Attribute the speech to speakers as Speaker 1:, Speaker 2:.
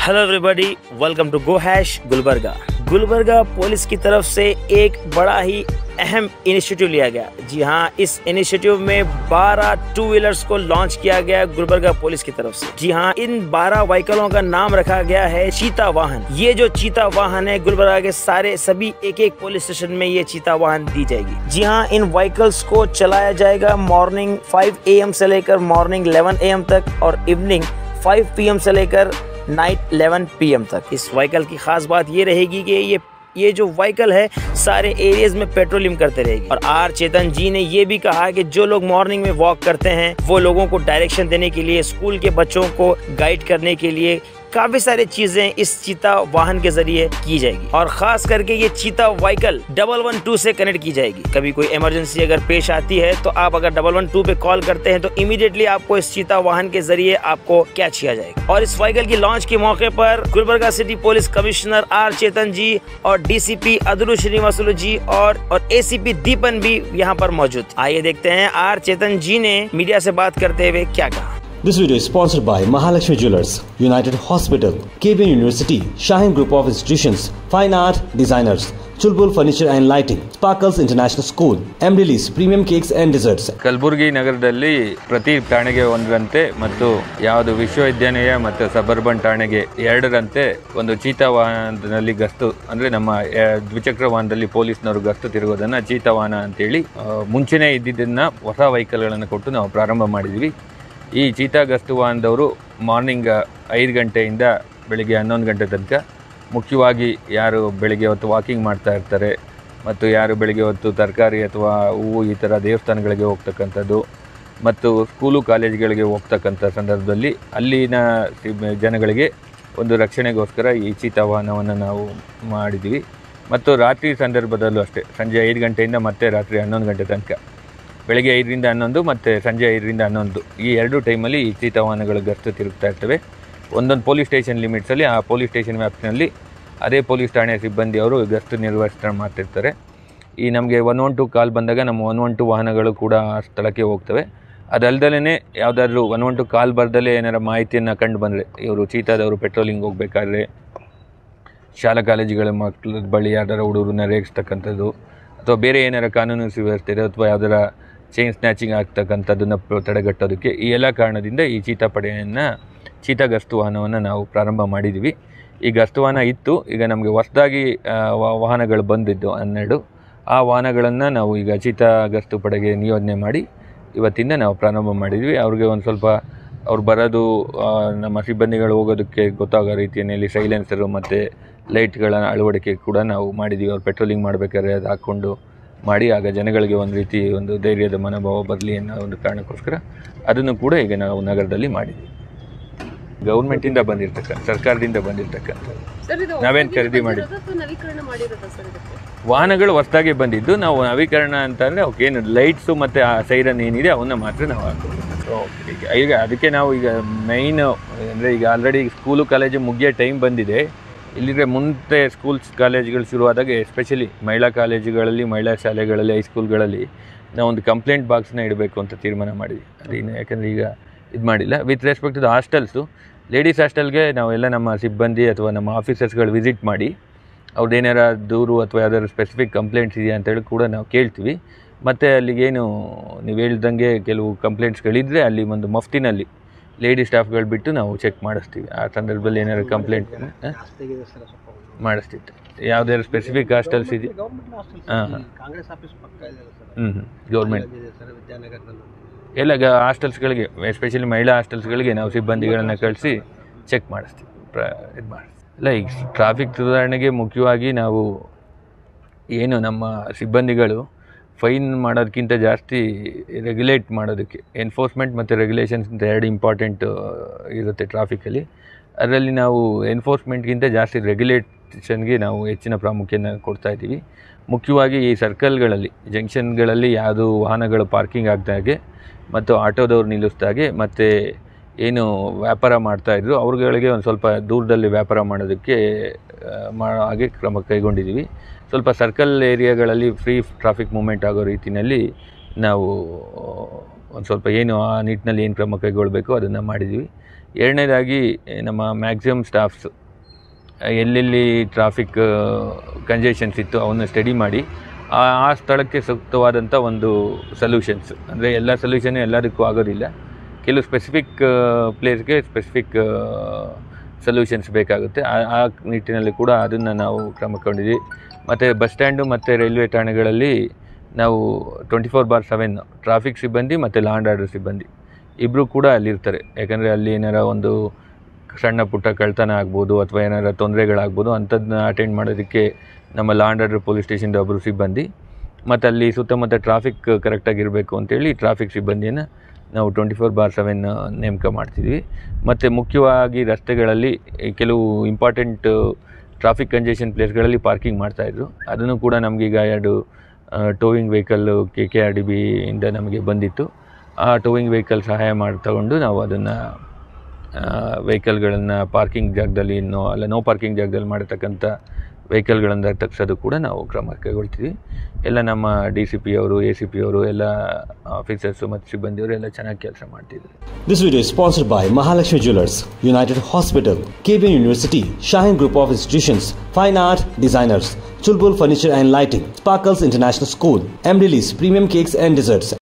Speaker 1: Hello everybody welcome to go hash Gulbarga Gulbarga police की तरफ से एक बड़ा ही अहम इनिशिएटिव लिया गया जी हाँ इस इनिशिएटिव में 12 टू व्हीलर्स को लॉन्च किया गया गुलबर्गा पुलिस की तरफ से जी हाँ इन 12 व्हीकलों का नाम रखा गया है चीता वाहन ये जो चीता वाहन है गुलबर्गा के सारे सभी एक एक पुलिस स्टेशन में ये चीता वाहन दी जाएगी जी हाँ इन व्हीकल्स को चलाया जाएगा मॉर्निंग 5 एम से लेकर मॉर्निंग 11 एम तक और इवनिंग 5 पीएम से लेकर नाइट 11 पीएम तक इस व्हीकल की खास बात ये रहेगी कि ये ये जो व्हीकल है सारे एरियाज में पेट्रोलिंग करते रहेगी और आर चेतन जी ने ये भी कहा कि जो लोग मॉर्निंग में वॉक करते हैं वो लोगों को डायरेक्शन देने के लिए स्कूल के बच्चों को गाइड करने के लिए काफी सारी चीजें इस चीता वाहन के जरिए की जाएगी और खास करके ये चीता व्हीकल डबल वन टू से कनेक्ट की जाएगी कभी कोई इमरजेंसी अगर पेश आती है तो आप अगर डबल वन टू पे कॉल करते हैं तो इमीडिएटली आपको इस चीता वाहन के जरिए आपको कैच किया जाएगा और इस व्हीकल की लॉन्च के मौके पर Gulbarga city police commissioner R Chetan ji और डीसीपी अदुरु श्रीनिवासुलु जी और और एसीपी दीपन भी यहाँ पर मौजूद थे। आइए देखते हैं आर चेतन जी ने मीडिया से बात करते हुए क्या कहा
Speaker 2: This video is sponsored by Mahalakshmi Jewelers, United Hospital, KBN University, Shaheen Group of Institutions, Fine Art Designers, Chulbul Furniture and Lighting, Sparkles International School, Emrys Premium Cakes and Desserts.
Speaker 3: Kalaburagi ನಗರದಲ್ಲಿ ಪ್ರತಿ ಠಾಣೆಗೆ ಒಂದರಂತೆ ಮತ್ತು ಯಾವುದು ವಿಶ್ವವಿದ್ಯಾನಿಲಯ ಮತ್ತು ಸಬರ್ಬನ್ ಠಾಣೆಗೆ ಎರಡರಂತೆ ಒಂದು ಚೀತಾ ವಾಹನದಲ್ಲಿ ಗಸ್ತು ಅಂದರೆ ನಮ್ಮ ಆ, ದ್ವಿಚಕ್ರ ವಾಹನದಲ್ಲಿ ಪೊಲೀಸ್ನವರು ಗಸ್ತು ತಿರುಗೋದನ್ನು ಚೀತಾ ವಾಹನ ಅಂತೇಳಿ ಆ, ಮುಂಚೆನೇ ಇದ್ದಿದ್ದನ್ನು ಹೊಸ ವೆಹಿಕಲ್ಗಳನ್ನು ಕೊಟ್ಟು ನಾವು ಪ್ರಾರಂಭ ಮಾಡಿದ್ವಿ ಈ ಚೀತಾ ಗಸ್ತು ವಾಹನದವರು ಮಾರ್ನಿಂಗ್ ಐದು ಗಂಟೆಯಿಂದ ಬೆಳಿಗ್ಗೆ ಹನ್ನೊಂದು ಗಂಟೆ ತನಕ ಮುಖ್ಯವಾಗಿ ಯಾರು ಬೆಳಿಗ್ಗೆ ಹೊತ್ತು ವಾಕಿಂಗ್ ಮಾಡ್ತಾ ಇರ್ತಾರೆ ಮತ್ತು ಯಾರು ಬೆಳಿಗ್ಗೆ ಹೊತ್ತು ತರಕಾರಿ ಅಥವಾ ಹೂವು ಈ ಥರ ದೇವಸ್ಥಾನಗಳಿಗೆ ಹೋಗ್ತಕ್ಕಂಥದ್ದು ಮತ್ತು ಸ್ಕೂಲು ಕಾಲೇಜ್ಗಳಿಗೆ ಹೋಗ್ತಕ್ಕಂಥ ಸಂದರ್ಭದಲ್ಲಿ ಅಲ್ಲಿನ ಸಿಬ್- ಜನಗಳಿಗೆ ಒಂದು ರಕ್ಷಣೆಗೋಸ್ಕರ ಈ ಚೀತಾ ವಾಹನವನ್ನು ನಾವು ಮಾಡಿದ್ದೀವಿ ಮತ್ತು ರಾತ್ರಿ ಸಂದರ್ಭದಲ್ಲೂ ಅಷ್ಟೇ ಸಂಜೆ ಐದು ಗಂಟೆಯಿಂದ ಮತ್ತೆ ರಾತ್ರಿ ಹನ್ನೊಂದು ಗಂಟೆ ತನಕ ಬೆಳಗ್ಗೆ ಐದರಿಂದ ಹನ್ನೊಂದು ಮತ್ತು ಸಂಜೆ ಐದರಿಂದ ಹನ್ನೊಂದು ಈ ಎರಡು ಟೈಮಲ್ಲಿ ಈ ಚೀತಾ ವಾಹನಗಳು ಗಸ್ತು ತಿರುಗ್ತಾ ಇರ್ತವೆ ಒಂದೊಂದು ಪೊಲೀಸ್ ಸ್ಟೇಷನ್ ಲಿಮಿಟ್ಸಲ್ಲಿ ಆ ಪೊಲೀಸ್ ಸ್ಟೇಷನ್ ವ್ಯಾಪ್ತಿನಲ್ಲಿ ಅದೇ ಪೊಲೀಸ್ ಠಾಣೆಯ ಸಿಬ್ಬಂದಿಯವರು ಗಸ್ತು ನಿರ್ವಹಿಸ್ತಾ ಮಾಡ್ತಿರ್ತಾರೆ ಈ ನಮಗೆ ಒನ್ ಒನ್ ಟು ಕಾಲ್ ಬಂದಾಗ ನಮ್ಮ ಒನ್ ಒನ್ ಟು ವಾಹನಗಳು ಕೂಡ ಆ ಸ್ಥಳಕ್ಕೆ ಹೋಗ್ತವೆ ಅದಲ್ದಲೇ ಯಾವುದಾದ್ರೂ ಒನ್ ಒನ್ ಟು ಕಾಲ್ ಬರ್ದಲೇ ಏನಾರ ಮಾಹಿತಿಯನ್ನು ಕಂಡು ಬಂದರೆ ಇವರು ಚೀತಾದವರು ಪೆಟ್ರೋಲಿಂಗ್ ಹೋಗ್ಬೇಕಾದ್ರೆ ಶಾಲಾ ಕಾಲೇಜುಗಳ ಮಕ್ಕಳ ಬಳಿ ಯಾವ್ದಾರ ಹುಡುಗರನ್ನ ರೇಗಿಸ್ತಕ್ಕಂಥದ್ದು ಅಥವಾ ಬೇರೆ ಏನಾರ ಕಾನೂನು ಸುವ್ಯವಸ್ಥೆ ಇದೆ ಅಥವಾ ಯಾವ್ದಾರ ಚೈನ್ ಸ್ನ್ಯಾಚಿಂಗ್ ಆಗ್ತಕ್ಕಂಥದ್ದನ್ನು ಪ್ರ- ತಡೆಗಟ್ಟೋದಕ್ಕೆ ಈ ಎಲ್ಲ ಕಾರಣದಿಂದ ಈ ಚೀತಾ ಪಡೆಯನ್ನು ಚೀತಾ ಗಸ್ತು ವಾಹನವನ್ನು ನಾವು ಪ್ರಾರಂಭ ಮಾಡಿದ್ವಿ ಈ ಗಸ್ತು ವಾಹನ ಇತ್ತು ಈಗ ನಮಗೆ ಹೊಸದಾಗಿ ವಾಹನಗಳು ಬಂದಿದ್ದು ಹನ್ನೆರಡು ಆ ವಾಹನಗಳನ್ನು ನಾವು ಈಗ ಚೀತಾ ಗಸ್ತು ಪಡೆಗೆ ನಿಯೋಜನೆ ಮಾಡಿ ಇವತ್ತಿಂದ ನಾವು ಪ್ರಾರಂಭ ಮಾಡಿದ್ವಿ ಅವ್ರಿಗೆ ಒಂದು ಸ್ವಲ್ಪ ಅವ್ರು ಬರೋದು ಆ, ನಮ್ಮ ಸಿಬ್ಬಂದಿಗಳು ಹೋಗೋದಕ್ಕೆ ಗೊತ್ತಾಗೋ ರೀತಿಯಲ್ಲಿ ಸೈಲೆನ್ಸರು ಮತ್ತು ಲೈಟ್ಗಳ ಅಳವಡಿಕೆ ಕೂಡ ನಾವು ಮಾಡಿದ್ದೀವಿ ಅವ್ರು ಪೆಟ್ರೋಲಿಂಗ್ ಮಾಡಬೇಕಾದ್ರೆ ಅದು ಹಾಕ್ಕೊಂಡು ಮಾಡಿ ಆಗ ಜನಗಳಿಗೆ ಒಂದು ರೀತಿ ಒಂದು ಧೈರ್ಯದ ಮನೋಭಾವ ಬರಲಿ ಅನ್ನೋ ಒಂದು ಕಾರಣಕ್ಕೋಸ್ಕರ ಅದನ್ನು ಕೂಡ ಈಗ ನಾವು ನಗರದಲ್ಲಿ ಮಾಡಿದ್ದೀವಿ ಗೌರ್ಮೆಂಟಿಂದ ಬಂದಿರ್ತಕ್ಕಂಥ ಸರ್ಕಾರದಿಂದ ಬಂದಿರ್ತಕ್ಕಂಥ
Speaker 4: ಸರ್ ಇದು
Speaker 3: ನಾವೇನ್
Speaker 4: ಹೊಸದಾಗಿ
Speaker 3: ಖರೀದಿ ಮಾಡಿ-
Speaker 4: ಬಂದಿರೋದಾ ಅಥವಾ ನವೀಕರಣ ಮಾಡಿರೋದಾ ಸರ್ ಇದಕ್ಕೆ
Speaker 3: ವಾಹನಗಳು ಹೊಸದಾಗಿ ಬಂದಿದ್ದು ನಾವು ನವೀಕರಣ ಅಂತಂದರೆ ಅವಕ್ಕೇನು ಲೈಟ್ಸು ಮತ್ತು ಆ ಸೈರನ್ ಏನಿದೆ ಅವನ್ನ ಮಾತ್ರ ನಾವು ಹಾಕೋದು ಈಗ ಈಗ ಅದಕ್ಕೆ ನಾವು ಈಗ ಮೈನ್ ಅಂದರೆ ಈಗ ಆಲ್ರೆಡಿ ಸ್ಕೂಲು ಕಾಲೇಜು ಮುಗಿಯೋ ಟೈಮ್ ಬಂದಿದೆ ಇಲ್ಲಿದ್ರೆ ಮುಂದೆ ಸ್ಕೂಲ್ಸ್ ಕಾಲೇಜುಗಳು ಶುರುವಾದಾಗ ಎಸ್ಪೆಷಲಿ ಮಹಿಳಾ ಕಾಲೇಜುಗಳಲ್ಲಿ ಮಹಿಳಾ ಶಾಲೆಗಳಲ್ಲಿ ಹೈಸ್ಕೂಲ್ಗಳಲ್ಲಿ ನಾವು ಒಂದು ಕಂಪ್ಲೇಂಟ್ ಬಾಕ್ಸ್ನ ಇಡಬೇಕು ಅಂತ ತೀರ್ಮಾನ ಮಾಡಿದ್ವಿ ಅದೇನು ಯಾಕಂದರೆ ಈಗ ಇದು ಮಾಡಿಲ್ಲ with respect to hostels ladies ಹಾಸ್ಟೆಲ್ಗೆ ನಾವೆಲ್ಲ ನಮ್ಮ ಸಿಬ್ಬಂದಿ ಅಥವಾ ನಮ್ಮ ಆಫೀಸರ್ಸ್ಗಳು ವಿಸಿಟ್ ಮಾಡಿ ಅವ್ರದ್ದೇನಾರ ದೂರು ಅಥವಾ ಯಾವ್ದಾದ್ರು ಸ್ಪೆಸಿಫಿಕ್ ಕಂಪ್ಲೇಂಟ್ಸ್ ಇದೆಯಾ ಅಂತೇಳಿ ಕೂಡ ನಾವು ಕೇಳ್ತೀವಿ ಮತ್ತು ಅಲ್ಲಿಗೇನು ನೀವು ಹೇಳ್ದಂಗೆ ಕೆಲವು ಕಂಪ್ಲೇಂಟ್ಸ್ಗಳಿದ್ದರೆ ಅಲ್ಲಿ ಒಂದು ಮಫ್ತಿನಲ್ಲಿ ಲೇಡಿ ಸ್ಟಾಫ್ಗಳು ಬಿಟ್ಟು ನಾವು ಚೆಕ್ ಮಾಡಿಸ್ತೀವಿ ಆ ಸಂದರ್ಭದಲ್ಲಿ ಏನಾದ್ರು ಕಂಪ್ಲೇಂಟ್ ಮಾಡಿಸ್ತಿತ್ತು ಯಾವುದಾದ್ರು ಸ್ಪೆಸಿಫಿಕ್ ಹಾಸ್ಟೆಲ್ಸ್ ಇದೆ ಹಾಂ ಹಾಂ
Speaker 5: ಕಾಂಗ್ರೆಸ್ ಆಫೀಸ್ ಪಕ್ಕ ಇದೆ ಸರ್
Speaker 3: ಹ್ಞೂ ಹ್ಞೂ ಗೌರ್ಮೆಂಟ್
Speaker 5: ಇದೆ ಸರ್ ವಿದ್ಯಾನಗರದಲ್ಲಿ
Speaker 3: ಎಲ್ಲ ಗ ಹಾಸ್ಟೆಲ್ಸ್ಗಳಿಗೆ ಎಸ್ಪೆಷಲಿ ಮಹಿಳಾ ಹಾಸ್ಟೆಲ್ಸ್ಗಳಿಗೆ ನಾವು ಸಿಬ್ಬಂದಿಗಳನ್ನು ಕಳಿಸಿ ಚೆಕ್ ಮಾಡಿಸ್ತೀವಿ ಪ್ರ ಇದು ಮಾಡಿ ಇಲ್ಲ ಈಗ ಟ್ರಾಫಿಕ್ ಸುಧಾರಣೆಗೆ ಮುಖ್ಯವಾಗಿ ನಾವು ಏನು ನಮ್ಮ ಸಿಬ್ಬಂದಿಗಳು ಫೈನ್ ಮಾಡೋದಕ್ಕಿಂತ ಜಾಸ್ತಿ ರೆಗ್ಯುಲೇಟ್ ಮಾಡೋದಕ್ಕೆ ಎನ್ಫೋರ್ಸ್ಮೆಂಟ್ ಮತ್ತು ರೆಗ್ಯುಲೇಷನ್ಸ್ ಅಂತ ಎರಡು ಇಂಪಾರ್ಟೆಂಟ್ ಇರುತ್ತೆ ಟ್ರಾಫಿಕಲ್ಲಿ ಅದರಲ್ಲಿ ನಾವು ಎನ್ಫೋರ್ಸ್ಮೆಂಟ್ಗಿಂತ ಜಾಸ್ತಿ ರೆಗ್ಯುಲೇಷನ್ಗೆ ನಾವು ಹೆಚ್ಚಿನ ಪ್ರಾಮುಖ್ಯನ ಕೊಡ್ತಾ ಇದ್ದೀವಿ ಮುಖ್ಯವಾಗಿ ಈ ಸರ್ಕಲ್ಗಳಲ್ಲಿ ಜಂಕ್ಷನ್ಗಳಲ್ಲಿ ಯಾವುದು ವಾಹನಗಳು ಪಾರ್ಕಿಂಗ್ ಆಗ್ದಾಗೆ ಮತ್ತು ಆಟೋದವ್ರು ನಿಲ್ಲಿಸ್ದಾಗೆ ಮತ್ತು ಏನು ವ್ಯಾಪಾರ ಮಾಡ್ತಾಯಿದ್ರು ಅವ್ರುಗಳಿಗೆ ಒಂದು ಸ್ವಲ್ಪ ದೂರದಲ್ಲಿ ವ್ಯಾಪಾರ ಮಾಡೋದಕ್ಕೆ ಆ, ಮಾಡೋ ಹಾಗೆ ಕ್ರಮ ಕೈಗೊಂಡಿದ್ದೀವಿ ಸ್ವಲ್ಪ ಸರ್ಕಲ್ ಏರಿಯಾಗಳಲ್ಲಿ ಫ್ರೀ ಟ್ರಾಫಿಕ್ ಮೂಮೆಂಟ್ ಆಗೋ ರೀತಿಯಲ್ಲಿ ನಾವು ಒಂದು ಸ್ವಲ್ಪ ಏನು ಆ ನಿಟ್ಟಿನಲ್ಲಿ ಏನು ಕ್ರಮ ಕೈಗೊಳ್ಳಬೇಕು ಅದನ್ನು ಮಾಡಿದ್ದೀವಿ ಎರಡನೇದಾಗಿ ನಮ್ಮ ಮ್ಯಾಕ್ಸಿಮಮ್ ಸ್ಟಾಫ್ಸ್ ಎಲ್ಲೆಲ್ಲಿ ಟ್ರಾಫಿಕ್ ಕಂಜೆಷನ್ಸ್ ಇತ್ತು ಅವನ್ನ ಸ್ಟಡಿ ಮಾಡಿ ಆ ಆ ಸ್ಥಳಕ್ಕೆ ಸೂಕ್ತವಾದಂಥ ಒಂದು ಸೊಲ್ಯೂಷನ್ಸ್ ಅಂದರೆ ಎಲ್ಲ ಸೊಲ್ಯೂಷನ್ ಎಲ್ಲದಕ್ಕೂ ಆಗೋದಿಲ್ಲ ಕೆಲವು ಸ್ಪೆಸಿಫಿಕ್ ಪ್ಲೇಸ್ಗೆ ಸ್ಪೆಸಿಫಿಕ್ ಸೊಲ್ಯೂಷನ್ಸ್ ಬೇಕಾಗುತ್ತೆ ಆ ಆ ನಿಟ್ಟಿನಲ್ಲಿ ಕೂಡ ಅದನ್ನು ನಾವು ಕ್ರಮ ಕೊಂಡಿದ್ವಿ ಮತ್ತು ಬಸ್ ಸ್ಟ್ಯಾಂಡು ಮತ್ತು ರೈಲ್ವೆ ಠಾಣೆಗಳಲ್ಲಿ ನಾವು twenty four bar seven traffic ಸಿಬ್ಬಂದಿ ಮತ್ತು ಲಾ ಆ್ಯಂಡ್ ಆರ್ಡರ್ ಸಿಬ್ಬಂದಿ ಇಬ್ಬರು ಕೂಡ ಅಲ್ಲಿರ್ತಾರೆ ಯಾಕಂದರೆ ಅಲ್ಲಿ ಏನಾರ ಒಂದು ಸಣ್ಣ ಪುಟ್ಟ ಕಳ್ತನ ಆಗ್ಬೋದು ಅಥವಾ ಏನಾರ ತೊಂದರೆಗಳಾಗ್ಬೋದು ಅಂಥದ್ದನ್ನ ಅಟೆಂಡ್ ಮಾಡೋದಕ್ಕೆ ನಮ್ಮ ಲಾ ಆ್ಯಂಡ್ ಆರ್ಡರ್ ಪೊಲೀಸ್ ಸ್ಟೇಷನ್ದ ಒಬ್ಬರು ಸಿಬ್ಬಂದಿ ಮತ್ತು ಅಲ್ಲಿ ಸುತ್ತಮುತ್ತ ಟ್ರಾಫಿಕ್ ಕರೆಕ್ಟಾಗಿರಬೇಕು ಅಂತೇಳಿ ಟ್ರಾಫಿಕ್ ಸಿಬ್ಬಂದಿಯನ್ನು ನಾವು ಟ್ವೆಂಟಿ ಫೋರ್ ಬಾರ್ ಸೆವೆನ್ ನೇಮಕ ಮಾಡ್ತಿದ್ವಿ ಮತ್ತು ಮುಖ್ಯವಾಗಿ ರಸ್ತೆಗಳಲ್ಲಿ ಈ ಕೆಲವು ಇಂಪಾರ್ಟೆಂಟ್ ಟ್ರಾಫಿಕ್ ಕಂಜೆಷನ್ ಪ್ಲೇಸ್ಗಳಲ್ಲಿ ಪಾರ್ಕಿಂಗ್ ಮಾಡ್ತಾಯಿದ್ರು ಅದನ್ನು ಕೂಡ ನಮಗೀಗ ಎರಡು towing vehicle K K R D ಬಿಯಿಂದ ನಮಗೆ ಬಂದಿತ್ತು ಆ ಟೋವಿಂಗ್ ವೆಹಿಕಲ್ ಸಹಾಯ ಮಾಡಿ ತಗೊಂಡು ನಾವು ಅದನ್ನು ವೆಹಿಕಲ್ಗಳನ್ನು ಪಾರ್ಕಿಂಗ್ ಜಾಗದಲ್ಲಿ ನೋ ಅಲ್ಲ ನೋ ಪಾರ್ಕಿಂಗ್ ಜಾಗದಲ್ಲಿ ಮಾಡಿರ್ತಕ್ಕಂಥ ವೆಹಿಕಲ್ಗಳನ್ನು ತಗ್ಸೋದು ಕೂಡ ನಾವು ಕ್ರಮ ಕೈಗೊಳ್ತೀವಿ ಎಲ್ಲ ನಮ್ಮ ಡಿ ಸಿ ಪಿ ಅವರು ಎ ಸಿ ಪಿ ಅವರು ಎಲ್ಲ ಆಫೀಸರ್ಸು ಮತ್ತು ಸಿಬ್ಬಂದಿಯವರು ಎಲ್ಲ ಚೆನ್ನಾಗಿ ಕೆಲಸ ಮಾಡ್ತಿದ್ದಾರೆ
Speaker 2: This video is sponsored by Mahalakshmi Jewelers, United Hospital, KBN University, Shaheen Group of Institutions, Fine Art Designers, Chulbul Furniture and Lighting, Sparkles International School, Emrilis Premium Cakes and Desserts,